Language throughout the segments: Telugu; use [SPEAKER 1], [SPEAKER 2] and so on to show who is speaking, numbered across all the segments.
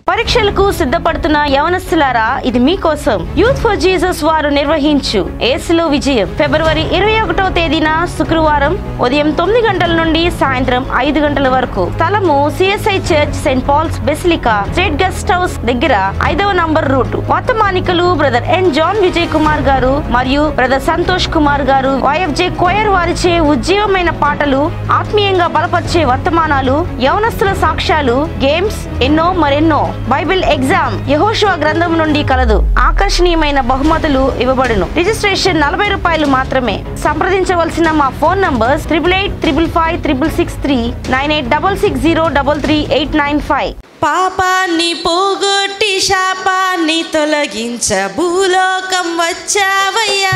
[SPEAKER 1] పరీక్షలకు సిద్ధపడుతున్న యవనస్తులారా ఇది మీకోసం యూత్ ఫర్ జీసస్ వారు నిర్వహించు ఏసులో విజయం ఫిబ్రవరి ఇరవై ఒకటో తేదీన శుక్రవారం ఉదయం తొమ్మిది గంటల నుండి సాయంత్రం ఐదు గంటల వరకు స్థలము CSI church Saint Paul's basilica state guest house దగ్గర ఐదవ నంబర్ రూట్ వర్తమానికలు brother N John Vijay Kumar garu మరియు బ్రదర్ సంతోష్ కుమార్ గారు వైఎఫ్జే కోయర్ వారిచే ఉజ్జీవమైన పాటలు ఆత్మీయంగా బలపరిచే వర్తమానాలు యవనస్తుల సాక్ష్యాలు గేమ్స్ ఎన్నో మరెన్నో బైబిల్ ఎగ్జామ్ యహోషువ గ్రంథం నుండి కలదు ఆకర్షణీయమైన బహుమతులు ఇవ్వబడును రిజిస్ట్రేషన్ నలభై రూపాయలు మాత్రమే సంప్రదించవలసిన మా phone numbers triple eight triple five triple six three nine eight double six zero double three eight nine five
[SPEAKER 2] పాపాన్ని పోగొట్టి శాపాన్ని తొలగించ భూలోకం వచ్చావయ్యా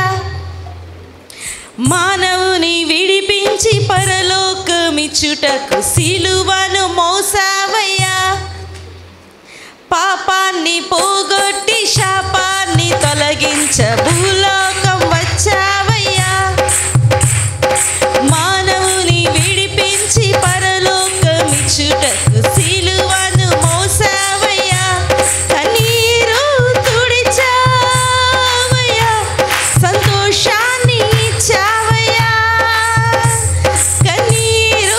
[SPEAKER 2] మానవుని విడిపించి పరలోకమిచ్చుటకు సిలువను మోసావయ్యా పాపాన్ని పోగొట్టి శాపాన్ని తొలగించ భూలోకం వచ్చావయ్యా మానవుని విడిపించి పరలోకమిచ్చుటకు సిలువను మోసావయ్యా కన్నీరు తుడిచావయ్యా సంతోషాన్ని ఇచ్చావయ్యా కన్నీరు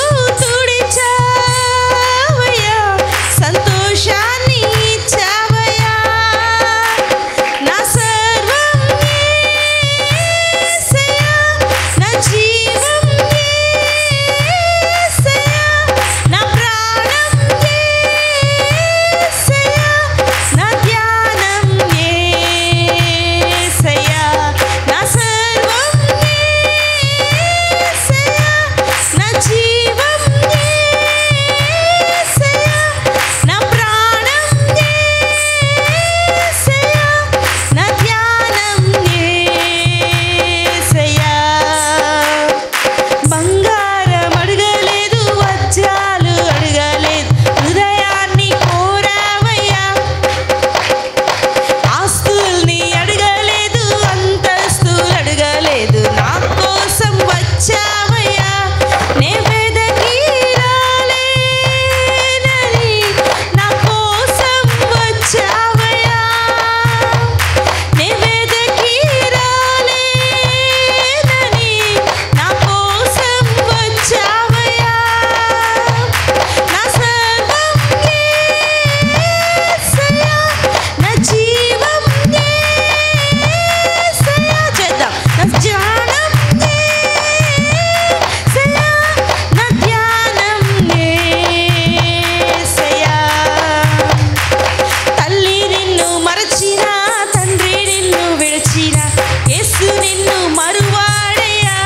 [SPEAKER 2] తుడిచావయ్యా సంతోషాన్ని ఇచ్చావయ్యా నా సర్వం యేసయ్యా నా జీవం యేసయ్యా నా ప్రాణం యేసయ్యా నా ధ్యానం యేసయ్యా నా సర్వం యేసయ్యా నా జీవం యేసయ్యా నా ప్రాణం యేసయ్యా నా ధ్యానం యేసయ్యా బంగారం అడగలేదు వజ్రాలు అడగలేదు హృదయాన్ని కోరావయ్యా ఆస్తుల్ని అడగలేదు అంతస్తులు అడగలేదు నా కోసం వచ్చావయ్యా నే వెదకి రాలేనని నా కోసం వచ్చావయ్యా నే వెదకి రాలేనని నా కోసం వచ్చావయ్యా నా సర్వం యేసయ్యా నా జీవం యేసయ్యా చేద్దాం నా ధ్యానం యేసయ్యా నా ధ్యానం యేసయ్యా తల్లి నిన్ను మరచిన తండ్రి నిన్ను విడిచిన యేసు నిన్ను మరువాడయ్యా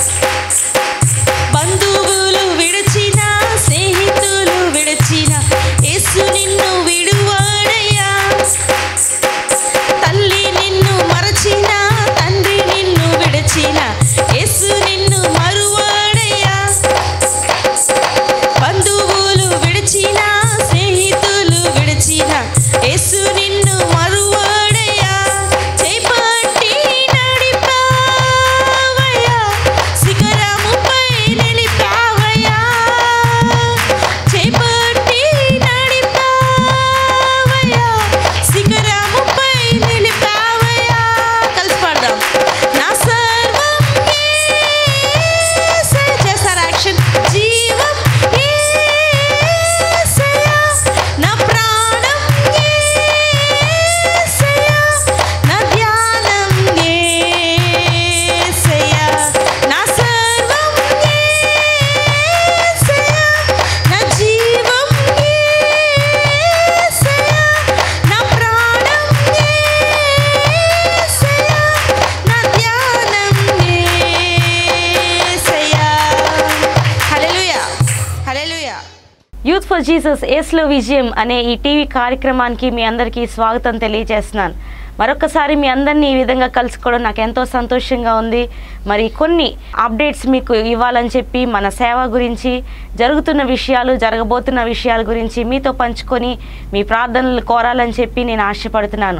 [SPEAKER 2] బంధువులు విడిచిన స్నేహితులు విడిచిన యేసు నిన్ను విడువాడయ్యా తల్లి నిన్ను మరచిన తండ్రి నిన్ను విడిచిన యేసు నిన్ను మరువాడయ్యా బంధువులు విడిచిన స్నేహితులు విడిచిన యేసు నిన్ను మరువాడయ్యా చేపట్టి నడిపావయ్యా శిఖరముపై నిలిపావయ్యా చేపట్టి నడిపావయ్యా శిఖరముపై నిలిపావయ్యా కలిసి పాడదాం నా సర్వం యేసయ్య. చేస్తారా యాక్షన్ జీవం యేసయ్య. నా ప్రాణం యేసయ్య. నా ధ్యానం యేసయ్య. నా సర్వం యేసయ్య. నా జీవం యేసయ్య. నా ప్రాణం యేసయ్య. నా ధ్యానం Yesayya. Hallelujah hallelujah
[SPEAKER 1] youth for Jesus ఏస్లో విజయం అనే ఈ టీవీ కార్యక్రమానికి మీ అందరికీ స్వాగతం తెలియజేస్తున్నాను మరొకసారి మీ అందరినీ ఈ విధంగా కలుసుకోవడం నాకు ఎంతో సంతోషంగా ఉంది మరి కొన్ని అప్డేట్స్ మీకు ఇవ్వాలని చెప్పి మన సేవ గురించి జరుగుతున్న విషయాలు జరగబోతున్న విషయాల గురించి మీతో పంచుకొని మీ ప్రార్థనలు కోరాలని చెప్పి నేను ఆశపడుతున్నాను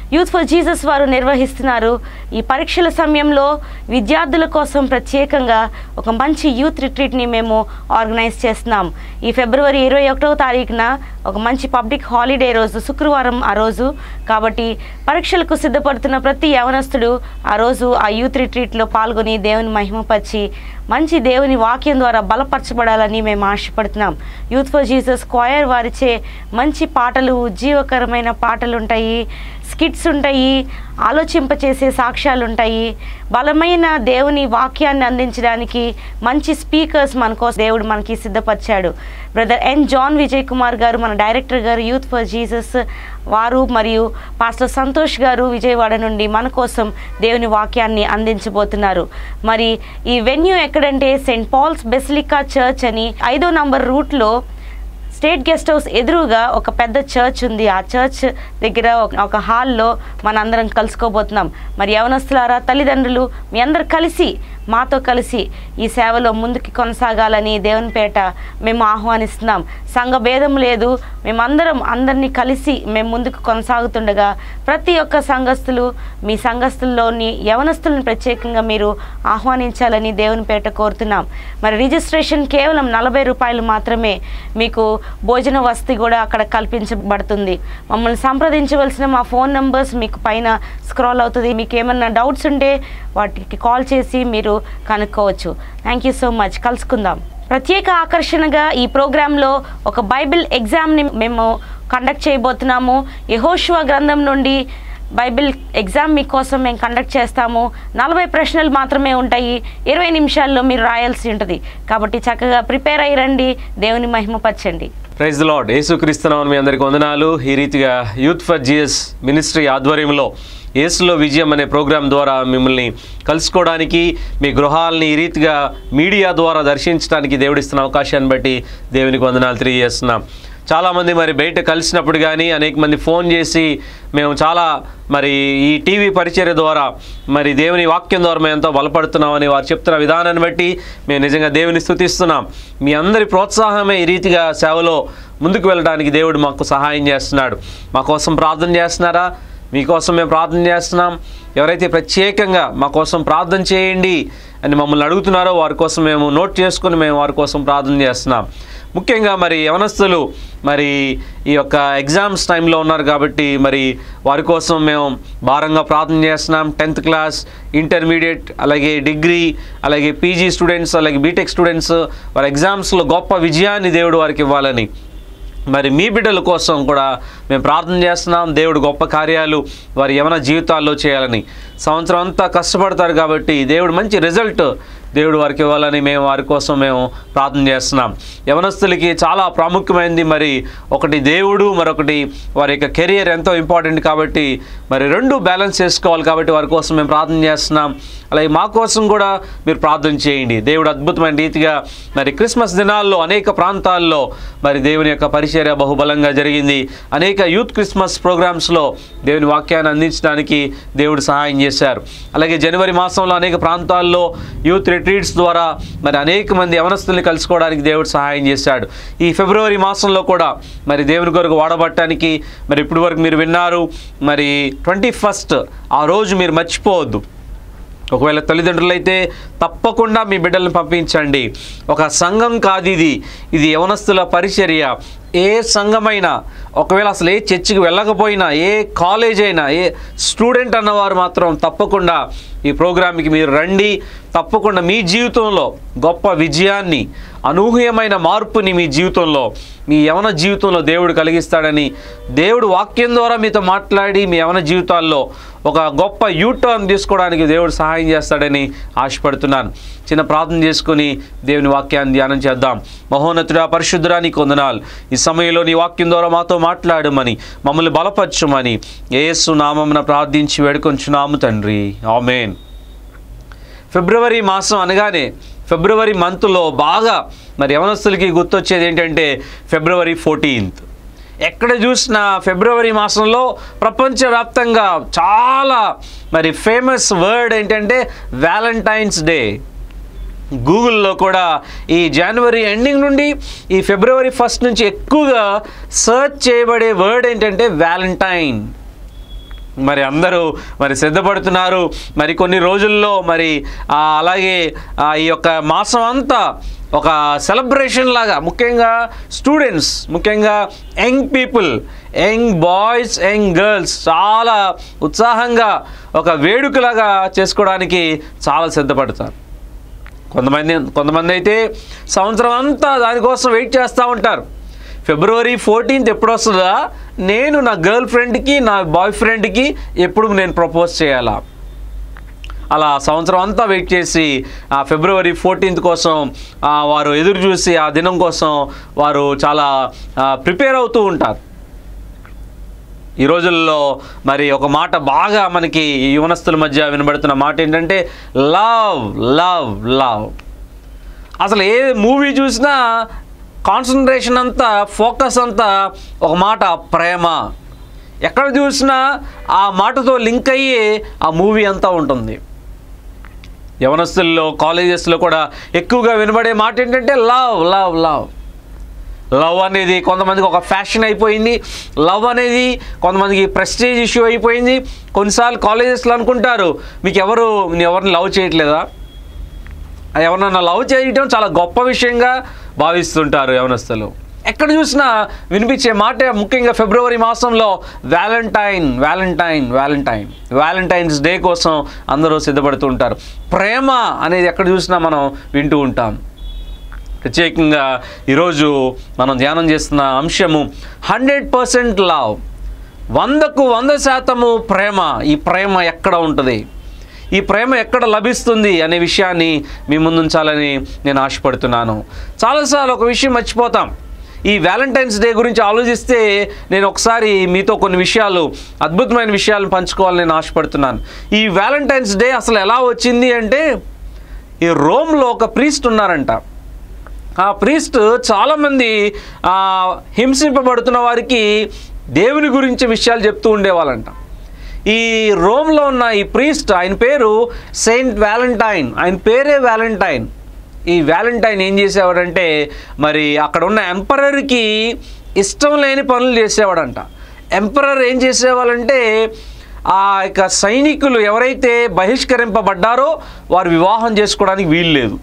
[SPEAKER 1] యూత్ ఫర్ జీసస్ వారు నిర్వహిస్తున్నారు ఈ పరీక్షల సమయంలో విద్యార్థుల కోసం ప్రత్యేకంగా ఒక మంచి యూత్ రిట్రీట్ని మేము ఆర్గనైజ్ చేస్తున్నాం ఈ ఫిబ్రవరి ఇరవై ఒకటవ తారీఖున ఒక మంచి పబ్లిక్ హాలిడే రోజు శుక్రవారం ఆ రోజు కాబట్టి పరీక్షలకు సిద్ధపడుతున్న ప్రతి యవనస్తుడు ఆ రోజు ఆ యూత్ రిట్రీట్లో పాల్గొని దేవుని మహిమపరిచి మంచి దేవుని వాక్యం ద్వారా బలపరచబడాలని మేము ఆశపడుతున్నాం యూత్ ఫర్ జీసస్ స్క్వయర్ వారిచే మంచి పాటలు ఉజ్జీవకరమైన పాటలు ఉంటాయి స్కిట్స్ ఉంటాయి ఆలోచింపచేసే సాక్ష్యాలు ఉంటాయి బలమైన దేవుని వాక్యాన్ని అందించడానికి మంచి స్పీకర్స్ మన కోసం దేవుడు మనకి సిద్ధపరిచాడు brother N John Vijay Kumar garu మన డైరెక్టర్ గారు యూత్ ఫర్ జీసస్ వారు మరియు పాస్టర్ సంతోష్ గారు విజయవాడ నుండి మన కోసం దేవుని వాక్యాన్ని అందించబోతున్నారు మరి ఈ వెన్యూ ఎక్కడంటే సెయింట్ పాల్స్ బెసిలికా చర్చ్ అని ఐదో నంబర్ రూట్లో స్టేట్ గెస్ట్ హౌస్ ఎదురుగా ఒక పెద్ద చర్చ్ ఉంది ఆ చర్చ్ దగ్గర ఒక- ఒక హాల్లో మనందరం కలుసుకోబోతున్నాం మరి యవనస్తులారా తల్లిదండ్రులు మీ అందరు కలిసి మాతో కలిసి ఈ సేవలో ముందుకు కొనసాగాలని దేవుని పేట మేము ఆహ్వానిస్తున్నాం సంఘ భేదం లేదు మేమందరం అందరినీ కలిసి మేము ముందుకు కొనసాగుతుండగా ప్రతి ఒక్క సంఘస్థులు మీ సంఘస్థుల్లోని యవనస్తులను ప్రత్యేకంగా మీరు ఆహ్వానించాలని దేవుని పేట కోరుతున్నాం మరి రిజిస్ట్రేషన్ కేవలం నలభై రూపాయలు మాత్రమే మీకు భోజన వసతి కూడా అక్కడ కల్పించబడుతుంది మమ్మల్ని సంప్రదించవలసిన మా ఫోన్ నంబర్స్ మీకు పైన స్క్రాల్ అవుతుంది మీకు ఏమన్నా డౌట్స్ ఉంటే వాటికి కాల్ చేసి మీరు కనుక్కోవచ్చు థ్యాంక్ యూ సో మచ్ కలుసుకుందాం ప్రత్యేక ఆకర్షణగా ఈ ప్రోగ్రాంలో ఒక బైబిల్ ఎగ్జామ్ని మేము కండక్ట్ చేయబోతున్నాము యహోషువ గ్రంథం నుండి బైబిల్ ఎగ్జామ్ మీకోసం మేము కండక్ట్ చేస్తాము నలభై ప్రశ్నలు మాత్రమే ఉంటాయి ఇరవై నిమిషాల్లో మీరు రాయాల్సి ఉంటుంది కాబట్టి చక్కగా ప్రిపేర్ అయ్యి రండి దేవుని మహిమపరచండి
[SPEAKER 3] ప్రైజ్ ద లాడ్ యేసుక్రీస్తునామని మీ అందరికి వందనాలు ఈ రీతిగా యూత్ ఫర్ జిఎస్ మినిస్ట్రీ ఆధ్వర్యంలో యేసులో విజయం అనే ప్రోగ్రాం ద్వారా మిమ్మల్ని కలుసుకోవడానికి మీ గృహాలని ఈ రీతిగా మీడియా ద్వారా దర్శించడానికి దేవుడిస్తున్న అవకాశాన్ని బట్టి దేవునికి వందనాలు తెలియజేస్తున్నాం చాలామంది మరి బయట కలిసినప్పుడు కానీ అనేక మంది ఫోన్ చేసి మేము చాలా మరి ఈ టీవీ పరిచర్య ద్వారా మరి దేవుని వాక్యం ద్వారా మేము ఎంతో బలపడుతున్నామని వారు చెప్తున్న విధానాన్ని బట్టి మేము నిజంగా దేవుని స్థుతిస్తున్నాం మీ అందరి ప్రోత్సాహమే ఈ రీతిగా సేవలో ముందుకు వెళ్ళడానికి దేవుడు మాకు సహాయం చేస్తున్నాడు మా కోసం ప్రార్థన చేస్తున్నారా మీకోసం మేము ప్రార్థన చేస్తున్నాం ఎవరైతే ప్రత్యేకంగా మా కోసం ప్రార్థన చేయండి అని మమ్మల్ని అడుగుతున్నారో వారి కోసం మేము నోట్ చేసుకుని మేము వారి కోసం ప్రార్థన చేస్తున్నాం ముఖ్యంగా మరి యవనస్తులు మరి ఈ యొక్క ఎగ్జామ్స్ టైంలో ఉన్నారు కాబట్టి మరి వారి కోసం మేము భారంగా ప్రార్థన చేస్తున్నాం టెన్త్ క్లాస్ ఇంటర్మీడియట్ అలాగే డిగ్రీ అలాగే పీజీ స్టూడెంట్స్ అలాగే బీటెక్ స్టూడెంట్స్ వారి ఎగ్జామ్స్లో గొప్ప విజయాన్ని దేవుడు వారికి ఇవ్వాలని మరి మీ బిడ్డల కోసం కూడా మేము ప్రార్థన చేస్తున్నాం దేవుడు గొప్ప కార్యాలు వారి యవన జీవితాల్లో చేయాలని సంవత్సరం అంతా కష్టపడతారు కాబట్టి దేవుడు మంచి రిజల్ట్ దేవుడు వారికి ఇవ్వాలని మేము వారి కోసం మేము ప్రార్థన చేస్తున్నాం యవనస్తులకి చాలా ప్రాముఖ్యమైనది మరి ఒకటి దేవుడు మరొకటి వారి యొక్క కెరియర్ ఎంతో ఇంపార్టెంట్ కాబట్టి మరి రెండు బ్యాలెన్స్ చేసుకోవాలి కాబట్టి వారి కోసం మేము ప్రార్థన చేస్తున్నాం అలాగే మా కోసం కూడా మీరు ప్రార్థన చేయండి దేవుడు అద్భుతమైన రీతిగా మరి క్రిస్మస్ దినాల్లో అనేక ప్రాంతాల్లో మరి దేవుని యొక్క పరిచర్య బహుబలంగా జరిగింది అనేక యూత్ క్రిస్మస్ ప్రోగ్రామ్స్లో దేవుని వాక్యాన్ని అందించడానికి దేవుడు సహాయం చేశారు అలాగే జనవరి మాసంలో అనేక ప్రాంతాల్లో యూత్ రిట్రీట్స్ ద్వారా మరి అనేక మంది యవనస్తుల్ని కలుసుకోవడానికి దేవుడు సహాయం చేశాడు ఈ ఫిబ్రవరి మాసంలో కూడా మరి దేవుని కొరకు వాడబట్టడానికి మరి ఇప్పటి వరకు మీరు విన్నారు మరి ట్వంటీ ఫస్ట్ ఆ రోజు మీరు మర్చిపోవద్దు ఒకవేళ తల్లిదండ్రులైతే తప్పకుండా మీ బిడ్డల్ని పంపించండి ఒక సంఘం కాదు ఇది ఇది యవనస్తుల పరిచర్య ఏ సంఘమైనా ఒకవేళ అసలు ఏ చర్చికి వెళ్ళకపోయినా ఏ కాలేజ్ అయినా ఏ స్టూడెంట్ అన్నవారు మాత్రం తప్పకుండా ఈ ప్రోగ్రామ్కి మీరు రండి తప్పకుండా మీ జీవితంలో గొప్ప విజయాన్ని అనూహ్యమైన మార్పుని మీ జీవితంలో మీ యవన జీవితంలో దేవుడు కలిగిస్తాడని దేవుడు వాక్యం ద్వారా మీతో మాట్లాడి మీ యవన జీవితాల్లో ఒక గొప్ప యూటర్న్ తీసుకోవడానికి దేవుడు సహాయం చేస్తాడని ఆశపడుతున్నాను చిన్న ప్రార్థన చేసుకుని దేవుని వాక్యాన్ని ధ్యానం చేద్దాం మహోన్నతుడా పరిశుద్ధుడా నీకు వందనాలు ఈ సమయంలో నీ వాక్యం ద్వారా మాతో మాట్లాడమని మమ్మల్ని బలపరచమని ఏసు నామమున ప్రార్థించి వేడుకొంచున్నాము తండ్రి ఆమెన్ ఫిబ్రవరి మాసం అనగానే ఫిబ్రవరి మంత్లో బాగా మరి యవనస్తులకి గుర్తొచ్చేది ఏంటంటే ఫిబ్రవరి ఫోర్టీన్త్ ఎక్కడ చూసినా ఫిబ్రవరి మాసంలో ప్రపంచవ్యాప్తంగా చాలా మరి ఫేమస్ వర్డ్ ఏంటంటే వ్యాలంటైన్స్ డే గూగుల్లో కూడా ఈ జనవరి ఎండింగ్ నుండి ఈ ఫిబ్రవరి ఫస్ట్ నుంచి ఎక్కువగా సర్చ్ చేయబడే వర్డ్ ఏంటంటే వ్యాలంటైన్ మరి అందరూ మరి సిద్ధపడుతున్నారు మరి కొన్ని రోజుల్లో మరి ఆ, అలాగే ఆ, ఈ యొక్క మాసం అంతా ఒక సెలబ్రేషన్ లాగా ముఖ్యంగా స్టూడెంట్స్ ముఖ్యంగా young people young boys young girls చాలా ఉత్సాహంగా ఒక వేడుకలాగా చేసుకోవడానికి చాలా సిద్ధపడతారు కొంతమంది కొంతమంది అయితే సంవత్సరం అంతా దానికోసం వెయిట్ చేస్తూ ఉంటారు ఫిబ్రవరి ఫోర్టీన్త్ ఎప్పుడు వస్తుందా నేను నా గర్ల్ ఫ్రెండ్కి నా బాయ్ ఫ్రెండ్కి ఎప్పుడు నేను ప్రపోజ్ చేయాలా అలా సంవత్సరం అంతా వెయిట్ చేసి ఆ ఫిబ్రవరి ఫోర్టీన్త్ కోసం ఆ, వారు ఎదురు చూసి ఆ దినం కోసం వారు చాలా ప్రిపేర్ అవుతూ ఉంటారు ఈ రోజుల్లో మరి ఒక మాట బాగా మనకి ఈ యువనస్తుల మధ్య వినబడుతున్న మాట ఏంటంటే లవ్ లవ్ లవ్ అసలు ఏ మూవీ చూసినా కాన్సన్ట్రేషన్ అంతా ఫోకస్ అంతా ఒక మాట ప్రేమ ఎక్కడ చూసినా ఆ మాటతో లింక్ అయ్యి ఆ మూవీ అంతా ఉంటుంది యవనస్తుల్లో కాలేజెస్లో కూడా ఎక్కువగా వినబడే మాట ఏంటంటే లవ్ లవ్ లవ్ లవ్ అనేది కొంతమందికి ఒక ఫ్యాషన్ అయిపోయింది లవ్ అనేది కొంతమందికి ప్రెస్టేజ్ ఇష్యూ అయిపోయింది కొన్నిసార్లు కాలేజెస్లో అనుకుంటారు మీకు ఎవరు ఎవరిని లవ్ చేయట్లేదా ఎవరినన్నా లవ్ చేయటం చాలా గొప్ప విషయంగా భావిస్తుంటారు యవనస్తులు ఎక్కడ చూసినా వినిపించే మాట ముఖ్యంగా ఫిబ్రవరి మాసంలో Valentine Valentine Valentine Valentine's day కోసం అందరూ సిద్ధపడుతూ ఉంటారు ప్రేమ అనేది ఎక్కడ చూసినా మనం వింటూ ఉంటాం ప్రత్యేకంగా ఈరోజు మనం ధ్యానం చేస్తున్న అంశము హండ్రెడ్ పర్సెంట్ లవ్ వందకు వంద శాతము ప్రేమ ఈ ప్రేమ ఎక్కడ ఉంటుంది ఈ ప్రేమ ఎక్కడ లభిస్తుంది అనే విషయాన్ని మీ ముందుంచాలని నేను ఆశపడుతున్నాను చాలాసార్లు ఒక విషయం మర్చిపోతాం ఈ వ్యాలంటైన్స్ డే గురించి ఆలోచిస్తే నేను ఒకసారి మీతో కొన్ని విషయాలు అద్భుతమైన విషయాలను పంచుకోవాలని నేను ఆశపడుతున్నాను ఈ వ్యాలంటైన్స్ డే అసలు ఎలా వచ్చింది అంటే ఈ రోమ్లో ఒక ప్రీస్ట్ ఉన్నారంట ఆ ప్రీస్ట్ చాలామంది ఆ, హింసింపబడుతున్న వారికి దేవుని గురించి విషయాలు చెప్తూ ఉండేవాళ్ళంట ఈ రోమ్లో ఉన్న ఈ ప్రీస్ట్ ఆయన పేరు సెయింట్ వ్యాలంటైన్ ఆయన పేరే వ్యాలంటైన్ ఈ వ్యాలంటైన్ ఏం చేసేవాడంటే మరి అక్కడ ఉన్న ఎంపరర్కి ఇష్టం లేని పనులు చేసేవాడంట ఎంపరర్ ఏం చేసేవాళ్ళంటే ఆ యొక్క సైనికులు ఎవరైతే బహిష్కరింపబడ్డారో వారు వివాహం చేసుకోవడానికి వీలు లేదు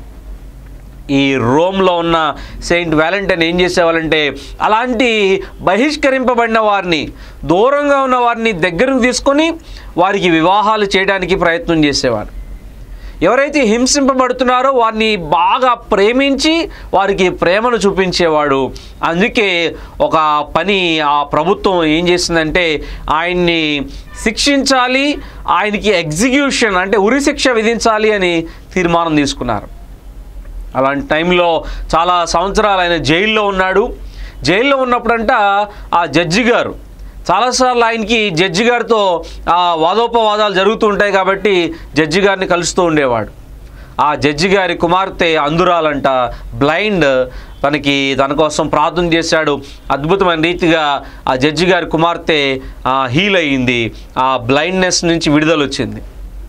[SPEAKER 3] ఈ రోమ్లో ఉన్న సెయింట్ వ్యాలంటైన్ ఏం చేసేవాళ్ళంటే అలాంటి బహిష్కరింపబడిన వారిని దూరంగా ఉన్న వారిని దగ్గరకు తీసుకొని వారికి వివాహాలు చేయడానికి ప్రయత్నం చేసేవారు ఎవరైతే హింసింపబడుతున్నారో వారిని బాగా ప్రేమించి వారికి ప్రేమను చూపించేవాడు అందుకే ఒక పని ఆ ప్రభుత్వం ఏం చేసిందంటే ఆయన్ని శిక్షించాలి ఆయనకి ఎగ్జిక్యూషన్ అంటే ఉరిశిక్ష విధించాలి అని తీర్మానం తీసుకున్నారు అలాంటి టైంలో చాలా సంవత్సరాలు ఆయన జైల్లో ఉన్నాడు జైల్లో ఉన్నప్పుడంట ఆ జడ్జి గారు చాలాసార్లు ఆయనకి జడ్జి గారితో ఆ వాదోపవాదాలు జరుగుతూ ఉంటాయి కాబట్టి జడ్జి గారిని కలుస్తూ ఉండేవాడు ఆ జడ్జి గారి కుమార్తె అందురాలంట బ్లైండ్ తనకి తన కోసం ప్రార్థన చేశాడు అద్భుతమైన రీతిగా ఆ జడ్జి గారి కుమార్తె హీల్ అయ్యింది ఆ బ్లైండ్నెస్ నుంచి విడుదల వచ్చింది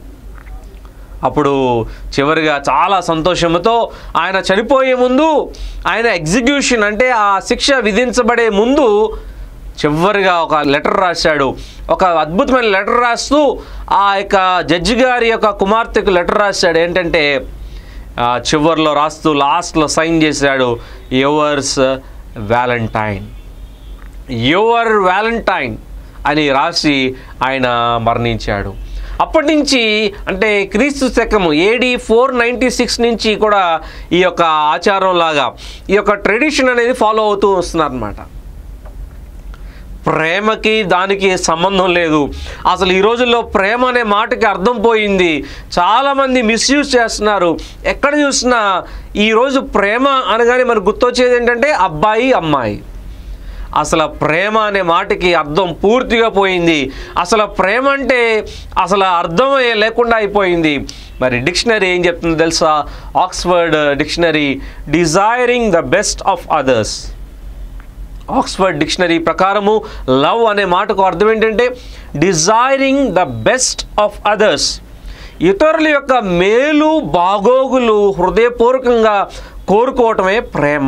[SPEAKER 3] అప్పుడు చివరిగా చాలా సంతోషంతో ఆయన చనిపోయే ముందు ఆయన ఎగ్జిక్యూషన్ అంటే ఆ శిక్ష విధించబడే ముందు చివరిగా ఒక లెటర్ రాశాడు ఒక అద్భుతమైన లెటర్ రాస్తూ ఆ యొక్క జడ్జి గారి యొక్క కుమార్తెకు లెటర్ రాశాడు ఏంటంటే ఆ చివర్లో రాస్తూ లాస్ట్లో సైన్ చేశాడు యువర్స్ వ్యాలంటైన్ యువర్ వ్యాలంటైన్ అని రాసి ఆయన మరణించాడు అప్పటి నుంచి అంటే క్రీస్తు శకము ఏడి ఫోర్ నైంటీ సిక్స్ నుంచి కూడా ఈ యొక్క ఆచారం లాగా ఈ యొక్క ట్రెడిషన్ అనేది ఫాలో అవుతూ వస్తున్నారనమాట ప్రేమకి దానికి సంబంధం లేదు అసలు ఈ రోజుల్లో ప్రేమ అనే మాటకి అర్థం పోయింది చాలామంది మిస్యూజ్ చేస్తున్నారు ఎక్కడ చూసినా ఈరోజు ప్రేమ అనగానే మనకు గుర్తొచ్చేది ఏంటంటే అబ్బాయి అమ్మాయి అసలు ప్రేమ అనే మాటకి అర్థం పూర్తిగా పోయింది అసలు ప్రేమ అంటే అసలు అర్థం ఏ- లేకుండా అయిపోయింది మరి డిక్షనరీ ఏం చెప్తుందో తెలుసా Oxford dictionary desiring the best of others Oxford dictionary ప్రకారము లవ్ అనే మాటకు అర్థం ఏంటంటే desiring the best of others ఇతరుల యొక్క మేలు బాగోగులు హృదయపూర్వకంగా కోరుకోవటమే ప్రేమ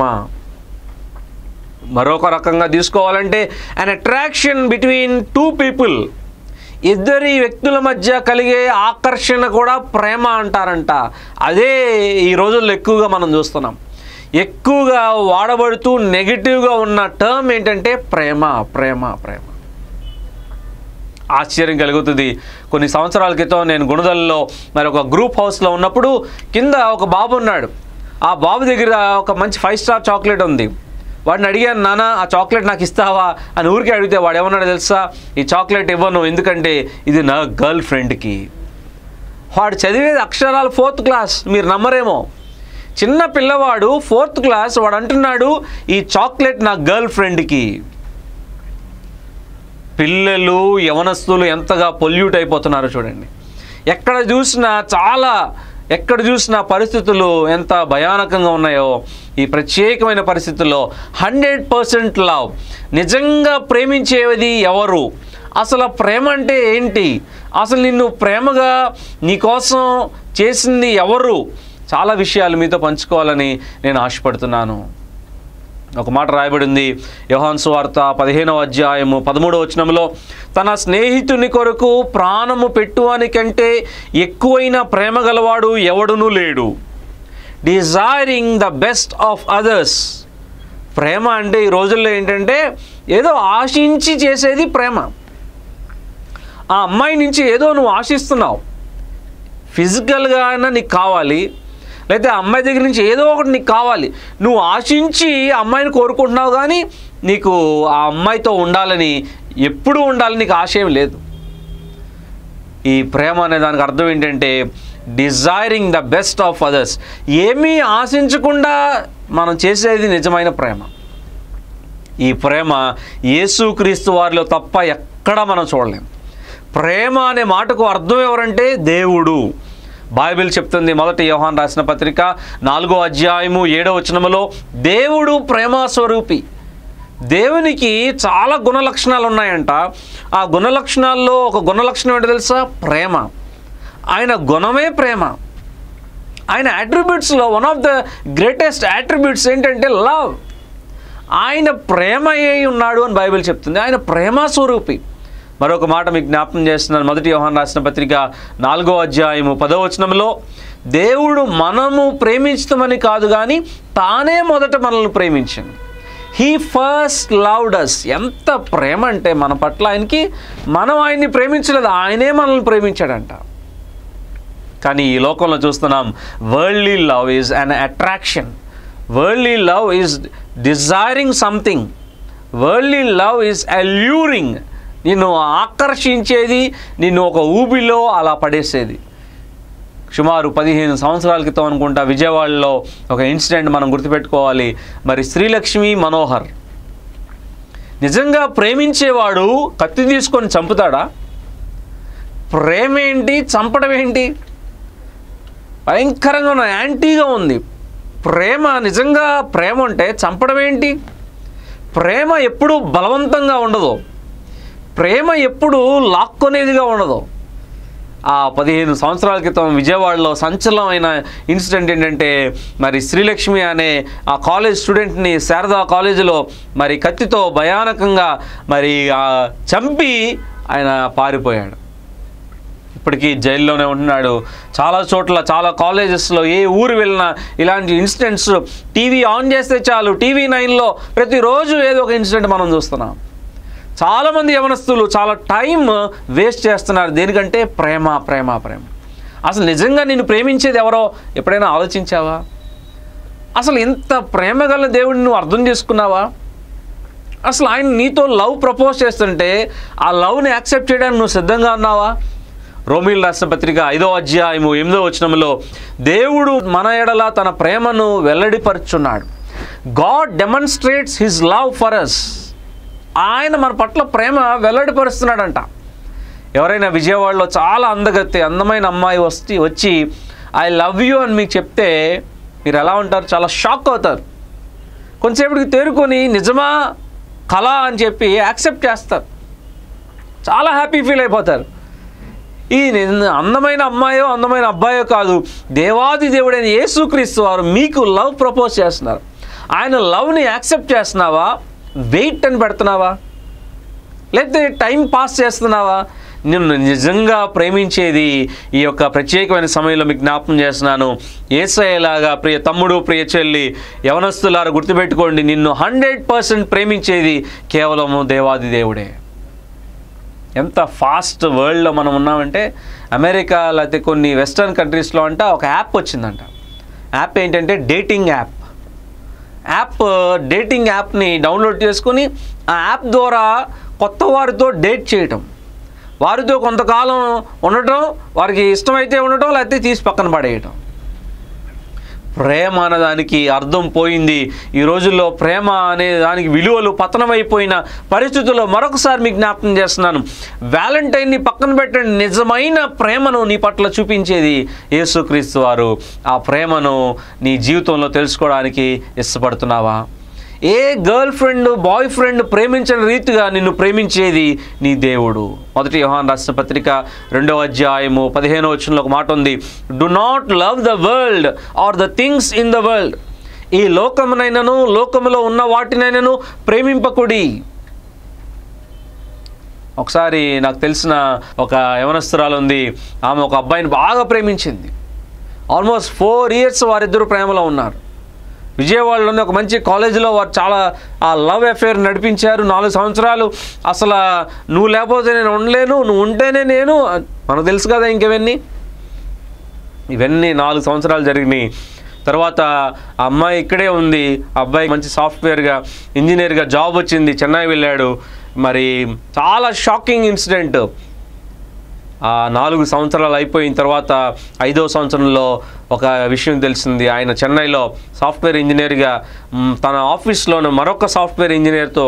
[SPEAKER 3] మరొక రకంగా తీసుకోవాలంటే an attraction between two people ఇద్దరి వ్యక్తుల మధ్య కలిగే ఆకర్షణ కూడా ప్రేమ అంటారంట అదే ఈ రోజుల్లో ఎక్కువగా మనం చూస్తున్నాం ఎక్కువగా వాడబడుతూ నెగిటివ్గా ఉన్న టర్మ్ ఏంటంటే ప్రేమ ప్రేమ ప్రేమ ఆశ్చర్యం కలుగుతుంది కొన్ని సంవత్సరాల క్రితం నేను గుణదల్లో మరి ఒక గ్రూప్ హౌస్లో ఉన్నప్పుడు కింద ఒక బాబు ఉన్నాడు ఆ బాబు దగ్గర ఒక మంచి ఫైవ్ స్టార్ చాక్లెట్ ఉంది వాడిని అడిగాను నాన్న ఆ చాక్లెట్ నాకు ఇస్తావా అని ఊరికే అడిగితే వాడు ఏమన్నాడు తెలుసా ఈ చాక్లెట్ ఇవ్వను ఎందుకంటే ఇది నా గర్ల్ ఫ్రెండ్కి వాడు చదివేది అక్షరాలు ఫోర్త్ క్లాస్ మీరు నమ్మరేమో చిన్న పిల్లవాడు ఫోర్త్ క్లాస్ వాడు అంటున్నాడు ఈ చాక్లెట్ నా గర్ల్ ఫ్రెండ్కి పిల్లలు యవనస్తులు ఎంతగా పొల్యూట్ అయిపోతున్నారో చూడండి ఎక్కడ చూసినా చాలా ఎక్కడ చూసినా పరిస్థితులు ఎంత భయానకంగా ఉన్నాయో ఈ ప్రత్యేకమైన పరిస్థితుల్లో హండ్రెడ్ పర్సెంట్ లవ్ నిజంగా ప్రేమించేది ఎవరు అసలు ఆ ప్రేమ అంటే ఏంటి అసలు నిన్ను ప్రేమగా నీకోసం చేసింది ఎవరు చాలా విషయాలు మీతో పంచుకోవాలని నేను ఆశపడుతున్నాను ఒక మాట రాయబడింది యోహాన్ సువార్త పదిహేనవ అధ్యాయము పదమూడవ వచనంలో తన స్నేహితుని కొరకు ప్రాణము పెట్టువానికంటే ఎక్కువైన ప్రేమ గలవాడు ఎవడునూ లేడు desiring the best of others ప్రేమ అంటే ఈ రోజుల్లో ఏంటంటే ఏదో ఆశించి చేసేది ప్రేమ ఆ అమ్మాయి నుంచి ఏదో నువ్వు ఆశిస్తున్నావు ఫిజికల్గా అయినా నీకు కావాలి లేకపోతే ఆ అమ్మాయి దగ్గర నుంచి ఏదో ఒకటి నీకు కావాలి నువ్వు ఆశించి ఆ అమ్మాయిని కోరుకుంటున్నావు కానీ నీకు ఆ అమ్మాయితో ఉండాలని ఎప్పుడు ఉండాలని నీకు ఆశయం లేదు ఈ ప్రేమ అనే దానికి అర్థం ఏంటంటే desiring the best of others ఏమీ ఆశించకుండా మనం చేసేది నిజమైన ప్రేమ ఈ ప్రేమ యేసుక్రీస్తు వారిలో తప్ప ఎక్కడా మనం చూడలేం ప్రేమ అనే మాటకు అర్థం ఎవరంటే దేవుడు బైబిల్ చెప్తుంది మొదటి యోహాన్ రాసిన పత్రిక నాలుగో అధ్యాయము ఏడో వచనములో దేవుడు ప్రేమ స్వరూపి దేవునికి చాలా గుణ లక్షణాలు ఉన్నాయంట ఆ గుణ లక్షణాల్లో ఒక గుణ లక్షణం ఏంటో తెలుసా ప్రేమ ఆయన గుణమే ప్రేమ ఆయన అట్రిబ్యూట్స్లో one of the greatest attributes ఏంటంటే లవ్ ఆయన ప్రేమ అయి ఉన్నాడు అని బైబిల్ చెప్తుంది ఆయన ప్రేమ స్వరూపి మరొక మాట మీకు జ్ఞాపకం చేస్తున్నాను మొదటి యోహాన్ రాసిన పత్రిక నాలుగో అధ్యాయము పదో వచనంలో దేవుడు మనము ప్రేమించమని కాదు కానీ తానే మొదట మనల్ని ప్రేమించింది హీ ఫస్ట్ లవ్డ్ అస్ ఎంత ప్రేమ అంటే మన పట్ల ఆయనకి మనం ఆయన్ని ప్రేమించలేదు ఆయనే మనల్ని ప్రేమించాడంట కానీ ఈ లోకంలో చూస్తున్నాం worldly love is an attraction worldly love is desiring something worldly love is alluring నిన్ను ఆకర్షించేది నిన్ను ఒక ఊబిలో అలా పడేసేది సుమారు పదిహేను సంవత్సరాల క్రితం అనుకుంటా విజయవాడలో ఒక ఇన్సిడెంట్ మనం గుర్తుపెట్టుకోవాలి మరి శ్రీలక్ష్మి మనోహర్ నిజంగా ప్రేమించేవాడు కత్తి తీసుకొని చంపుతాడా ప్రేమ ఏంటి చంపడం ఏంటి భయంకరంగా ఉన్న యాంటీగా ఉంది ప్రేమ నిజంగా ప్రేమ అంటే చంపడం ఏంటి ప్రేమ ఎప్పుడూ బలవంతంగా ఉండదు ప్రేమ ఎప్పుడు లాక్కొనేదిగా ఉండదు ఆ పదిహేను సంవత్సరాల క్రితం విజయవాడలో సంచలనమైన ఇన్సిడెంట్ ఏంటంటే మరి శ్రీలక్ష్మి అనే ఆ కాలేజ్ స్టూడెంట్ని శారదా కాలేజీలో మరి కత్తితో భయానకంగా మరి ఆ చంపి ఆయన పారిపోయాడు ఇప్పటికీ జైల్లోనే ఉంటున్నాడు చాలా చోట్ల చాలా కాలేజెస్లో ఏ ఊరు వెళ్ళినా ఇలాంటి ఇన్సిడెంట్స్ టీవీ ఆన్ చేస్తే చాలు టీవీ నైన్లో ప్రతిరోజు ఏదో ఒక ఇన్సిడెంట్ మనం చూస్తున్నాం చాలామంది యవనస్తులు చాలా టైం వేస్ట్ చేస్తున్నారు దేనికంటే ప్రేమ ప్రేమ ప్రేమ అసలు నిజంగా నిన్ను ప్రేమించేది ఎవరో ఎప్పుడైనా ఆలోచించావా అసలు ఇంత ప్రేమ గల దేవుడిని నువ్వు అర్థం చేసుకున్నావా అసలు ఆయన నీతో లవ్ ప్రపోజ్ చేస్తుంటే ఆ లవ్ని యాక్సెప్ట్ చేయడానికి నువ్వు సిద్ధంగా ఉన్నావా రోమిల్ రాసిన పత్రిక ఐదో అధ్యాయము ఎనిమిదో వచనంలో దేవుడు మన ఎడల తన ప్రేమను వెల్లడిపరుచున్నాడు God demonstrates his love for us ఆయన మన పట్ల ప్రేమ వెల్లడిపరుస్తున్నాడంట ఎవరైనా విజయవాడలో చాలా అందగత్తే అందమైన అమ్మాయి వస్తే వచ్చి ఐ లవ్ యూ అని మీకు చెప్తే మీరు ఎలా ఉంటారు చాలా షాక్ అవుతారు కొంతసేపటికి తేరుకొని నిజమా కళ అని చెప్పి యాక్సెప్ట్ చేస్తారు చాలా హ్యాపీ ఫీల్ అయిపోతారు ఈ నిన్న- అందమైన అమ్మాయో అందమైన అబ్బాయో కాదు దేవాది దేవుడైన యేసుక్రీస్తు వారు మీకు లవ్ ప్రపోజ్ చేస్తున్నారు ఆయన లవ్ని యాక్సెప్ట్ చేస్తున్నావా వెయిట్ అని పెడుతున్నావా లేకపోతే టైం పాస్ చేస్తున్నావా నిన్ను నిజంగా ప్రేమించేది ఈ యొక్క ప్రత్యేకమైన సమయంలో మీకు జ్ఞాపకం చేస్తున్నాను ఏసయ్యలాగా ప్రియ తమ్ముడు ప్రియ చెల్లి యవనస్తులారా గుర్తుపెట్టుకోండి నిన్ను హండ్రెడ్ పర్సెంట్ ప్రేమించేది కేవలము దేవాది దేవుడే ఎంత ఫాస్ట్ వరల్డ్లో మనం ఉన్నామంటే అమెరికా లేకపోతే కొన్ని వెస్టర్న్ కంట్రీస్లో అంట ఒక యాప్ వచ్చిందంట యాప్ ఏంటంటే డేటింగ్ యాప్ యాప్ డేటింగ్ యాప్ని డౌన్లోడ్ చేసుకుని ఆ యాప్ ద్వారా కొత్త వారితో డేట్ చేయటం వారితో కొంతకాలం ఉండటం వారికి ఇష్టమైతే ఉండటం లేకపోతే తీసి పక్కన పడేయటం ప్రేమ అన్నదానికి అర్థం పోయింది ఈ రోజుల్లో ప్రేమ అనే దానికి విలువలు పతనమైపోయిన పరిస్థితుల్లో మరొకసారి మీకు జ్ఞాపకం చేస్తున్నాను వ్యాలంటైన్ని పక్కన పెట్టండి నిజమైన ప్రేమను నీ పట్ల చూపించేది యేసుక్రీస్తు వారు ఆ ప్రేమను నీ జీవితంలో తెలుసుకోవడానికి ఇష్టపడుతున్నావా ఏ గర్ల్ ఫ్రెండ్ బాయ్ ఫ్రెండ్ ప్రేమించిన రీతిగా నిన్ను ప్రేమించేది నీ దేవుడు మొదటి యోహాన్ రాసిన పత్రిక రెండవ అధ్యాయము పదిహేనో వచనంలో ఒక మాట ఉంది do not love the world or the things in the world ఈ లోకమునైనను లోకములో ఉన్న వాటినైనను ప్రేమింపకుడి ఒకసారి నాకు తెలిసిన ఒక యవనస్తురాలు ఉంది ఆమె ఒక అబ్బాయిని బాగా ప్రేమించింది ఆల్మోస్ట్ ఫోర్ ఇయర్స్ వారిద్దరు ప్రేమలో ఉన్నారు విజయవాడలోని ఒక మంచి కాలేజీలో వారు చాలా ఆ లవ్ అఫేర్ నడిపించారు నాలుగు సంవత్సరాలు అసలు నువ్వు లేకపోతే నేను ఉండలేను నువ్వు ఉంటేనే నేను మనకు తెలుసు కదా ఇంకెవన్నీ ఇవన్నీ నాలుగు సంవత్సరాలు జరిగినాయి తర్వాత ఆ అమ్మాయి ఇక్కడే ఉంది ఆ అబ్బాయి మంచి సాఫ్ట్వేర్గా ఇంజనీర్గా జాబ్ వచ్చింది చెన్నై వెళ్ళాడు మరి చాలా షాకింగ్ ఇన్సిడెంట్ ఆ నాలుగు సంవత్సరాలు అయిపోయిన తర్వాత ఐదో సంవత్సరంలో ఒక విషయం తెలిసింది ఆయన చెన్నైలో సాఫ్ట్వేర్ ఇంజనీర్గా మ్, తన ఆఫీస్లోని మరొక సాఫ్ట్వేర్ ఇంజనీర్తో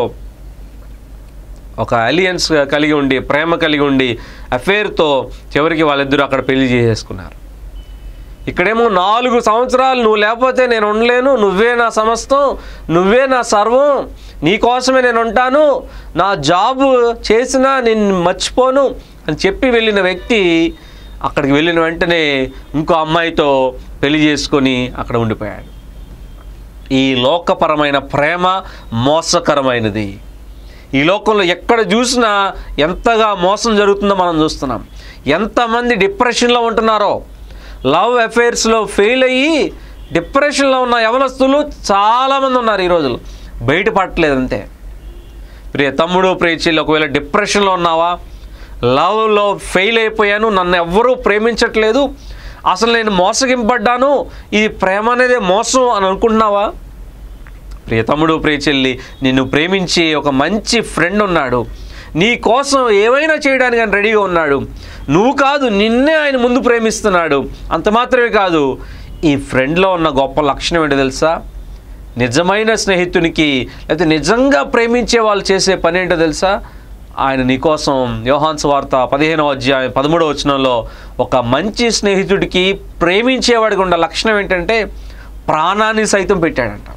[SPEAKER 3] ఒక అలియన్స్ కలిగి ఉండి ప్రేమ కలిగి ఉండి అఫేర్తో చివరికి వాళ్ళిద్దరూ అక్కడ పెళ్లి చేసేసుకున్నారు ఇక్కడేమో నాలుగు సంవత్సరాలు నువ్వు లేకపోతే నేను ఉండలేను నువ్వే నా సమస్తం నువ్వే నా సర్వం నీ కోసమే నేను ఉంటాను నా జాబ్ చేసినా నేను మర్చిపోను అని చెప్పి వెళ్ళిన వ్యక్తి అక్కడికి వెళ్ళిన వెంటనే ఇంకో అమ్మాయితో పెళ్లి చేసుకొని అక్కడ ఉండిపోయాడు ఈ లోకపరమైన ప్రేమ మోసకరమైనది ఈ లోకంలో ఎక్కడ చూసినా ఎంతగా మోసం జరుగుతుందో మనం చూస్తున్నాం ఎంతమంది డిప్రెషన్లో ఉంటున్నారో లవ్ అఫైర్స్లో ఫెయిల్ అయ్యి డిప్రెషన్లో ఉన్న యవనస్తులు చాలామంది ఉన్నారు ఈ రోజులు బయటపడట్లేదు అంతే ప్రియ తమ్ముడు ప్రియ చెల్లి ఒకవేళ డిప్రెషన్లో ఉన్నావా లవ్లో ఫెయిల్ అయిపోయాను నన్ను ఎవ్వరూ ప్రేమించట్లేదు అసలు నేను మోసగింపడ్డాను ఇది ప్రేమ అనేది మోసం అని అనుకుంటున్నావా ప్రియ తమ్ముడు ప్రియ చెల్లి నిన్ను ప్రేమించి ఒక మంచి ఫ్రెండ్ ఉన్నాడు నీ కోసం ఏవైనా చేయడానికి ఆయన రెడీగా ఉన్నాడు నువ్వు కాదు నిన్నే ఆయన ముందు ప్రేమిస్తున్నాడు అంత మాత్రమే కాదు ఈ ఫ్రెండ్లో ఉన్న గొప్ప లక్షణం ఏంటో తెలుసా నిజమైన స్నేహితునికి లేకపోతే నిజంగా ప్రేమించే వాళ్ళు చేసే పని ఏంటో తెలుసా ఆయన నీకోసం యోహాన్స్ వార్త పదిహేనవ అధ్యాయం పదమూడవ వచనంలో ఒక మంచి స్నేహితుడికి ప్రేమించేవాడికి ఉన్న లక్షణం ఏంటంటే ప్రాణాన్ని సైతం పెట్టాడంట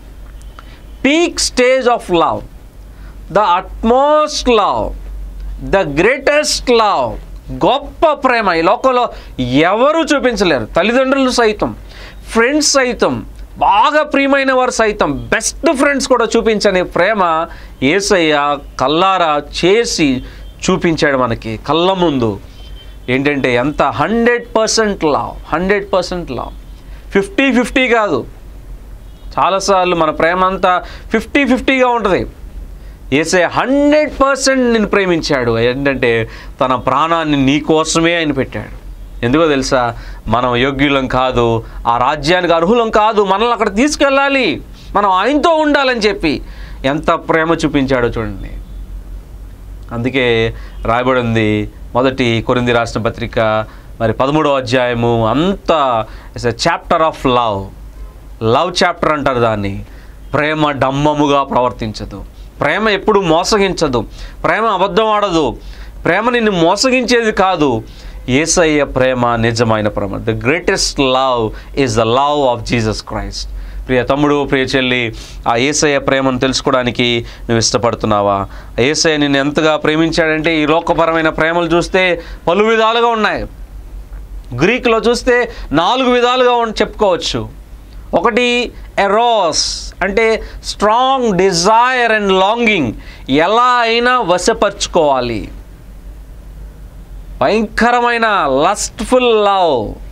[SPEAKER 3] peak stage of love the utmost love the greatest love గొప్ప ప్రేమ ఈ లోకంలో ఎవరు చూపించలేరు తల్లిదండ్రులు సైతం ఫ్రెండ్స్ సైతం బాగా ప్రియమైన వారు సైతం బెస్ట్ ఫ్రెండ్స్ కూడా చూపించని ప్రేమ ఏసయ్య కల్లారా చేసి చూపించాడు మనకి కళ్ళ ముందు ఏంటంటే ఎంత hundred percent love hundred percent love fifty fifty కాదు చాలాసార్లు మన ప్రేమ అంతా ఫిఫ్టీ ఫిఫ్టీగా ఉంటుంది ఏసే హండ్రెడ్ పర్సెంట్ నిన్ను ప్రేమించాడు ఏంటంటే తన ప్రాణాన్ని నీ కోసమే ఆయన పెట్టాడు ఎందుకో తెలుసా మనం యోగ్యులం కాదు ఆ రాజ్యానికి అర్హులం కాదు మనల్ని అక్కడ తీసుకెళ్ళాలి మనం ఆయనతో ఉండాలని చెప్పి ఎంత ప్రేమ చూపించాడో చూడండి అందుకే రాయబడింది మొదటి కొరింది రాష్ట్ర పత్రిక మరి పదమూడవ అధ్యాయము అంతా it's a chapter of love love chapter అంటారు దాన్ని ప్రేమ డమ్మముగా ప్రవర్తించదు ప్రేమ ఎప్పుడు మోసగించదు ప్రేమ అబద్ధం ఆడదు ప్రేమ నిన్ను మోసగించేది కాదు ఏసయ్య ప్రేమ నిజమైన ప్రేమ the greatest love is the love of Jesus Christ ప్రియ తమ్ముడు ప్రియ చెల్లి ఆ ఏసయ్య ప్రేమను తెలుసుకోవడానికి నువ్వు ఇష్టపడుతున్నావా ఆ ఏసయ్య నిన్ను ఎంతగా ప్రేమించాడంటే ఈ లోకపరమైన ప్రేమలు చూస్తే పలు విధాలుగా ఉన్నాయి గ్రీక్లో చూస్తే నాలుగు విధాలుగా ఉన్- చెప్పుకోవచ్చు ఒకటి ఎరోస్ అంటే స్ట్రాంగ్ డిజైర్ అండ్ లాంగింగ్ ఎలా అయినా వశపరుచుకోవాలి భయంకరమైన లస్ట్ఫుల్ లవ్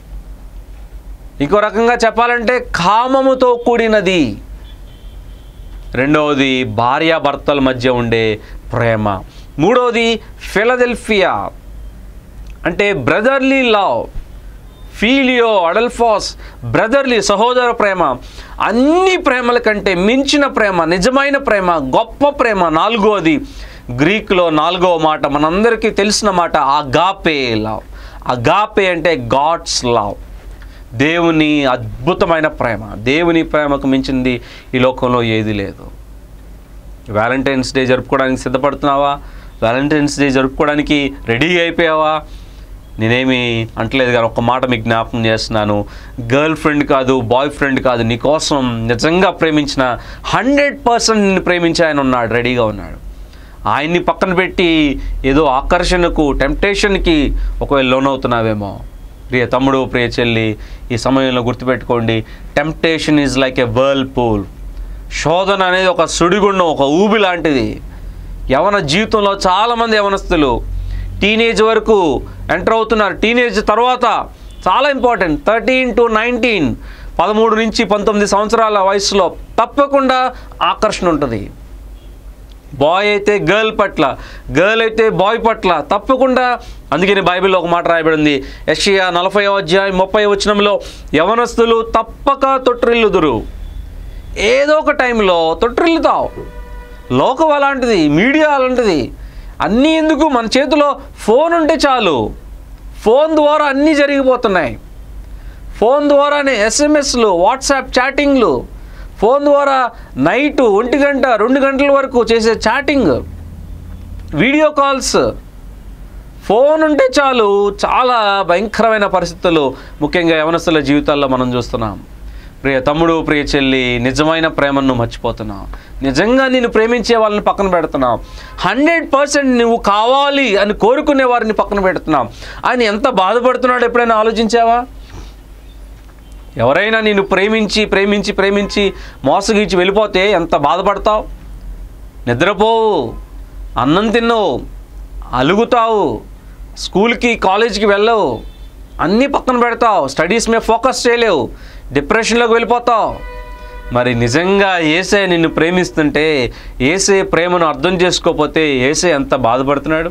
[SPEAKER 3] ఇంకో రకంగా చెప్పాలంటే కామముతో కూడినది రెండవది భార్యాభర్తల మధ్య ఉండే ప్రేమ మూడవది ఫిలదెల్ఫియా అంటే బ్రదర్లీ లవ్ ఫీలియో అడల్ఫాస్ బ్రదర్లీ సహోదర ప్రేమ అన్ని ప్రేమల కంటే మించిన ప్రేమ నిజమైన ప్రేమ గొప్ప ప్రేమ నాలుగోది గ్రీక్లో నాలుగవ మాట మనందరికీ తెలిసిన మాట అగాపే లవ్ అగాపే అంటే గాడ్స్ లవ్ దేవుని అద్భుతమైన ప్రేమ దేవుని ప్రేమకు మించింది ఈ లోకంలో ఏది లేదు వ్యాలంటైన్స్ డే జరుపుకోవడానికి సిద్ధపడుతున్నావా వ్యాలంటైన్స్ డే జరుపుకోవడానికి రెడీ అయిపోయావా నేనేమి అంటలేదు కానీ ఒక మాట మీకు జ్ఞాపకం చేస్తున్నాను గర్ల్ ఫ్రెండ్ కాదు బాయ్ ఫ్రెండ్ కాదు నీకోసం నిజంగా ప్రేమించిన హండ్రెడ్ పర్సెంట్ నిన్ను ప్రేమించి ఆయన ఉన్నాడు రెడీగా ఉన్నాడు ఆయన్ని పక్కన పెట్టి ఏదో ఆకర్షణకు టెంప్టేషన్కి ఒకవేళ లోనవుతున్నావేమో ప్రియ తమ్ముడు ప్రియ చెల్లి ఈ సమయంలో గుర్తుపెట్టుకోండి temptation is like a whirlpool శోధన అనేది ఒక సుడిగుండం ఒక ఊబి లాంటిది యవన జీవితంలో చాలామంది యవనస్తులు టీనేజ్ వరకు ఎంటర్ అవుతున్నారు టీనేజ్ తర్వాత చాలా ఇంపార్టెంట్ థర్టీన్ టు నైన్టీన్ పదమూడు నుంచి పంతొమ్మిది సంవత్సరాల వయసులో తప్పకుండా ఆకర్షణ ఉంటుంది బాయ్ అయితే గర్ల్ పట్ల గర్ల్ అయితే బాయ్ పట్ల తప్పకుండా అందుకని బైబిల్లో ఒక మాట రాయబడింది యషియా నలభై అధ్యాయం ముప్పై వచనంలో యవనస్తులు తప్పక తొట్టిల్లుదురు ఏదో ఒక టైంలో తొట్టిల్లుతావు లోకం అలాంటిది మీడియా అలాంటిది అన్నీ ఎందుకు మన చేతిలో ఫోన్ ఉంటే చాలు ఫోన్ ద్వారా అన్నీ జరిగిపోతున్నాయి ఫోన్ ద్వారానే ఎస్ఎంఎస్లు వాట్సాప్ చాటింగ్లు ఫోన్ ద్వారా నైట్ ఒంటి గంట రెండు గంటల వరకు చేసే చాటింగ్ వీడియో కాల్స్ ఫోన్ ఉంటే చాలు చాలా భయంకరమైన పరిస్థితులు ముఖ్యంగా యవనస్తుల జీవితాల్లో మనం చూస్తున్నాం ప్రియ తమ్ముడు ప్రియ చెల్లి నిజమైన ప్రేమను నువ్వు మర్చిపోతున్నావు నిజంగా నేను ప్రేమించే వాళ్ళని పక్కన పెడుతున్నావు హండ్రెడ్ పర్సెంట్ నువ్వు కావాలి అని కోరుకునే వారిని పక్కన పెడుతున్నావు ఆయన ఎంత బాధపడుతున్నాడు ఎప్పుడైనా ఆలోచించావా ఎవరైనా నిన్ను ప్రేమించి ప్రేమించి ప్రేమించి మోసగించి వెళ్ళిపోతే ఎంత బాధపడతావు నిద్రపోవు అన్నం తిన్నవు అలుగుతావు స్కూల్కి కాలేజీకి వెళ్ళవు అన్నీ పక్కన పెడతావు స్టడీస్ మీద ఫోకస్ చేయలేవు డిప్రెషన్లోకి వెళ్ళిపోతావు మరి నిజంగా ఏసే నిన్ను ప్రేమిస్తుంటే ఏసే ప్రేమను అర్థం చేసుకోకపోతే ఏసే ఎంత బాధపడుతున్నాడు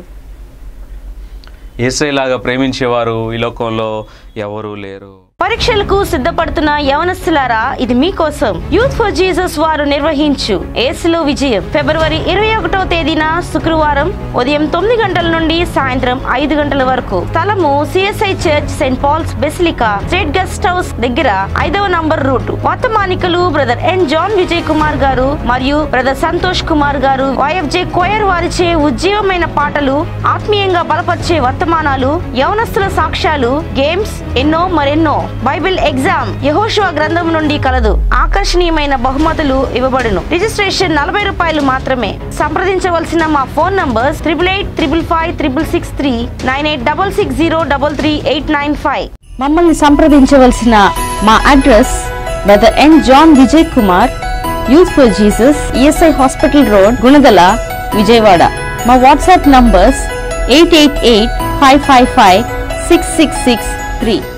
[SPEAKER 3] ఏసైలాగా ప్రేమించేవారు ఈ లోకంలో ఎవరూ లేరు
[SPEAKER 1] పరీక్షలకు సిద్ధపడుతున్న యవనస్తులారా ఇది మీకోసం యూత్ ఫర్ జీసస్ వారు నిర్వహించు ఏసులో విజయం ఫిబ్రవరి ఇరవై ఒకటో తేదీన శుక్రవారం ఉదయం తొమ్మిది గంటల నుండి సాయంత్రం ఐదు గంటల వరకు స్థలము CSI church Saint Paul's basilica state guest house దగ్గర ఐదవ నంబర్ రూట్ వర్తమానికలు brother N John Vijay Kumar garu మరియు బ్రదర్ సంతోష్ కుమార్ గారు వైఎఫ్జే కోయర్ వారిచే ఉజ్జీవమైన పాటలు ఆత్మీయంగా బలపరిచే వర్తమానాలు యవనస్తుల సాక్ష్యాలు గేమ్స్ ఎన్నో మరెన్నో బైబిల్ ఎగ్జామ్ యహోషువ గ్రంథం నుండి కలదు ఆకర్షణీయమైన బహుమతులు ఇవ్వబడును రిజిస్ట్రేషన్ నలభై రూపాయలు మాత్రమే సంప్రదించవలసిన మా phone numbers triple eight triple five triple six three nine eight double six zero double three eight nine five మమ్మల్ని సంప్రదించవలసిన మా address brother N John Vijay Kumar youth for Jesus ESI hospital road Gunadala Vijayawada మా WhatsApp numbers eight eight eight five five five six six six three